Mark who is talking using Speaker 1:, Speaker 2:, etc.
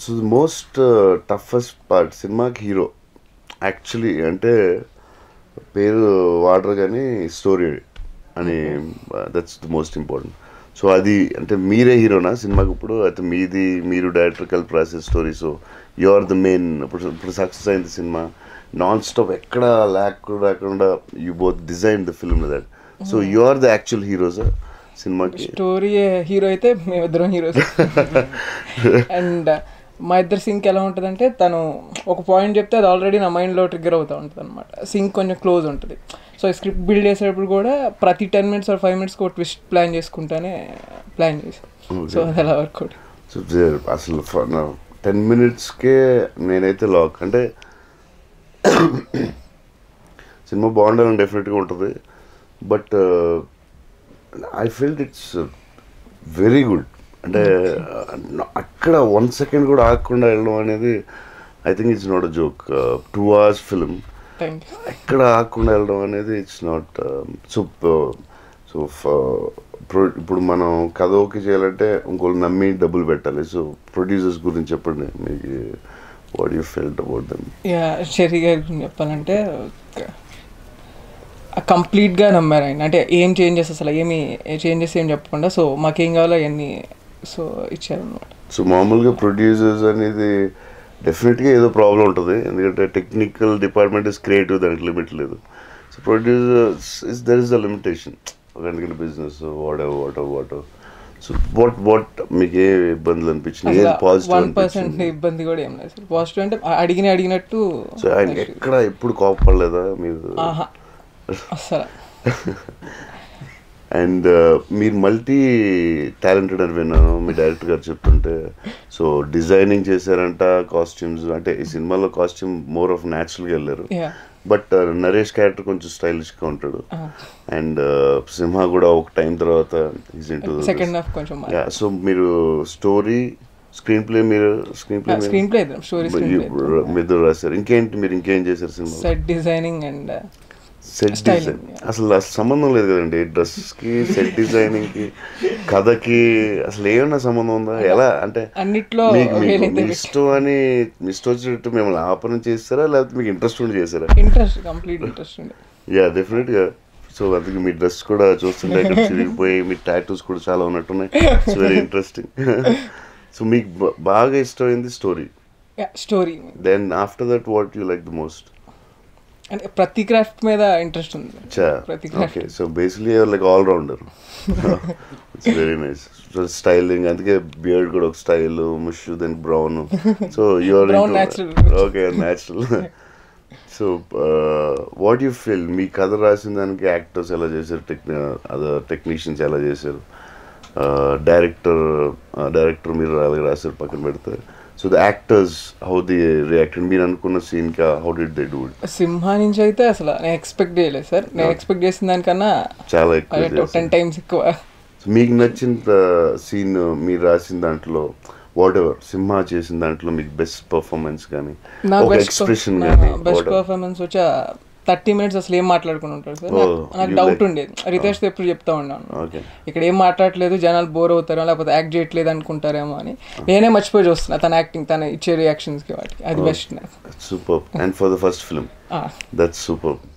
Speaker 1: So the most toughest part సినిమాకి hero actually అంటే పేరు వాడరు కానీ స్టోరీ అని that's the most important so అది అంటే మీరే హీరోనా సినిమాకి ఇప్పుడు అయితే మీది మీరు డైరెక్టర్ కలిపి రాసే story so you are the main ఇప్పుడు ఇప్పుడు సక్సెస్ అయింది సినిమా నాన్ స్టాప్ ఎక్కడ ల్యాక్ రాకుండా you both design the film that so you are the actual heroes సినిమాకి
Speaker 2: స్టోరీ హీరో అయితే మేమిద్దరం హీరోస్ అండ్ మా ఇద్దరు సింక్ ఎలా ఉంటుందంటే తను ఒక పాయింట్ చెప్తే అది ఆల్రెడీ నా మైండ్లో ట్రిగ్గర్ అవుతూ ఉంటుంది అనమాట సింక్ కొంచెం క్లోజ్ ఉంటుంది సో స్క్రిప్ట్ బిల్డ్ చేసేటప్పుడు కూడా ప్రతి టెన్ మినిట్స్ ఆర్ ఫైవ్ మినిట్స్కి ఒక ట్విస్ట్ ప్లాన్ చేసుకుంటానే ప్లాన్ చేసాం సో అది అలా వర్కౌట్
Speaker 1: సో దే- అసలు టెన్ మినిట్స్కే నేనైతే లాక్ అంటే సినిమా బాగుండాలని డెఫినెట్గా ఉంటుంది but I felt it's very good అంటే uh, అక్కడ వన్ సెకండ్ కూడా ఆగకుండా వెళ్ళడం అనేది I think it's not a joke two hours film
Speaker 2: thank you
Speaker 1: ఎక్కడ ఆగకుండా వెళ్ళడం అనేది ఇట్స్ నాట్ సో సో ఇప్పుడు మనం కథ ఓకే చేయాలంటే ఇంకోళ్ళు నమ్మి డబ్బులు పెట్టాలి సో ప్రొడ్యూసర్స్ గురించి చెప్పండి మీకు what you felt about them
Speaker 2: yeah Sherry గారి గురించి చెప్పాలంటే కంప్లీట్గా నమ్మారు ఆయన అంటే ఏం చేంజెస్ అసలు ఏమి చేంజెస్ ఏం చెప్పకుండా సో మాకేం కావాలో అవన్నీ సో ఇచ్చారనమాట
Speaker 1: సో మామూలుగా ప్రొడ్యూసర్స్ అనేది డెఫినెట్గా ఏదో ప్రాబ్లం ఉంటుంది ఎందుకంటే టెక్నికల్ డిపార్ట్మెంట్ ఇస్ క్రియేటివ్ దానికి లిమిట్ లేదు so producers is there is the limitation ఎందుకంటే business whatever whatever what so what what మీకు ఏ ఇబ్బందులు అనిపించింది ఏది
Speaker 2: వన్
Speaker 1: పాజిటివ్
Speaker 2: పర్సెంట్
Speaker 1: అనిపించింది
Speaker 2: ఇబ్బంది కూడా ఏం లేదు సార్ పాజిటివ్ అంటే అడిగిన అడిగినట్టు
Speaker 1: సో ఆయన ఎక్కడ ఎప్పుడు కోపడలేదా మీరు
Speaker 2: ఆహా అస్సలు
Speaker 1: అండ్ మీరు మల్టీ టాలెంటెడ్ అని విన్నాను మీ డైరెక్టర్ గారు చెప్తుంటే సో డిజైనింగ్ చేశారంట కాస్ట్యూమ్స్ అంటే ఈ సినిమాలో కాస్ట్యూమ్ మోర్ ఆఫ్ న్యాచురల్గా వెళ్ళారు
Speaker 2: యా
Speaker 1: బట్ నరేష్ క్యారెక్టర్ కొంచెం స్టైలిష్గా ఉంటాడు అండ్ సింహ కూడా ఒక టైం తర్వాత
Speaker 2: సెకండ్ హాఫ్ కొంచెం
Speaker 1: యా సో మీరు స్టోరీ స్క్రీన్ ప్లే మీరు screenplay
Speaker 2: screenplay story screenplay
Speaker 1: మీరు రాశారు ఇంకేంటి మీరు ఇంకేం చేశారు cinema
Speaker 2: set designing and
Speaker 1: set
Speaker 2: Styling,
Speaker 1: design అసలు అసలు సంబంధం లేదు కదండి డ్రెస్ కి సెట్ డిజైనింగ్ కి కథకి అసలు ఏమన్నా సంబంధం ఉందా ఎలా అంటే
Speaker 2: అన్నిట్లో
Speaker 1: మీకు మీకు
Speaker 2: వీలైతే
Speaker 1: మీ ఇష్టం అని మీ ఇష్టం వచ్చినట్టు మిమ్మల్ని ఆపరం చేస్తారా లేకపోతే మీకు ఇంట్రెస్ట్ ఉండి చేస్తారా
Speaker 2: ఇంట్రెస్ట్ కంప్లీట్ ఇంట్రెస్ట్ ఉండే
Speaker 1: యా డెఫినెట్ గా సో అందుకే మీ డ్రెస్ కూడా చూస్తుంటే ఇక్కడ చిరిగిపోయి మీ టాటూస్ కూడా చాలా ఉన్నట్టున్నాయి ఇట్స్ వెరీ ఇంట్రెస్టింగ్ సో మీకు బా- బాగా ఇష్టమైంది story
Speaker 2: story
Speaker 1: then after that what you like the most
Speaker 2: అంటే ప్రతి క్రాఫ్ట్ మీద ఇంట్రెస్ట్ ఉంది
Speaker 1: చా
Speaker 2: ప్రతి craft.
Speaker 1: Okay so basically you're like all rounder it's very nice so styling అందుకే బియర్డ్ కూడా ఒక స్టైల్ ముష్ then brown so you're
Speaker 2: Brown natural.
Speaker 1: Okay natural so what you feel మీ కథ రాసిన దానికి యాక్టర్స్ ఎలా చేశారు టెక్ అదర్ టెక్నీషియన్స్ ఎలా చేశారు డైరెక్టర్ డైరెక్టర్ మీరు అలాగే రాశారు పక్కన పెడితే so the actors how they reacted మీరు అనుకున్న సీన్ కా how did they do it
Speaker 2: Simha నుంచి అయితే అసలు నేను ఎక్స్పెక్ట్ చేయలేదు సార్ నేను ఎక్స్పెక్ట్ చేసిన దానికన్నా
Speaker 1: చాలా ఎక్కువ చేశారు.
Speaker 2: టెన్ టైమ్స్ ఎక్కువ
Speaker 1: So, మీకు నచ్చిన సీన్ మీరు రాసిన దాంట్లో వాట్ ఎవర్ సింహ చేసిన దాంట్లో మీకు బెస్ట్ పర్ఫార్మెన్స్ కానీ
Speaker 2: నాకు
Speaker 1: ఒక
Speaker 2: బెస్ట్
Speaker 1: ఎక్స్ప్రెషన్ కానీ
Speaker 2: బెస్ట్ పర్ఫార్మెన్స్ వచ్చా థర్టీ మినిట్స్ అసలు ఏం మాట్లాడుకుని ఉంటారు సార్ నాకు-
Speaker 1: Oh,
Speaker 2: నాకు
Speaker 1: you
Speaker 2: డౌట్
Speaker 1: like-
Speaker 2: ఉండేది రితేష్ తో ఎప్పుడు చెప్తా ఉన్నాను
Speaker 1: ఓకే
Speaker 2: ఇక్కడ ఏం మాట్లాడలేదు జనాలు బోర్ అవుతారో లేకపోతే యాక్ట్ చేయట్లేదు అనుకుంటారేమో అని నేనే మర్చిపోయి చూస్తున్నా తన యాక్టింగ్ తన ఇచ్చే రియాక్షన్స్ కి వాటికి అది బెస్ట్ నాకు
Speaker 1: super and for the first film
Speaker 2: Ah.
Speaker 1: That's super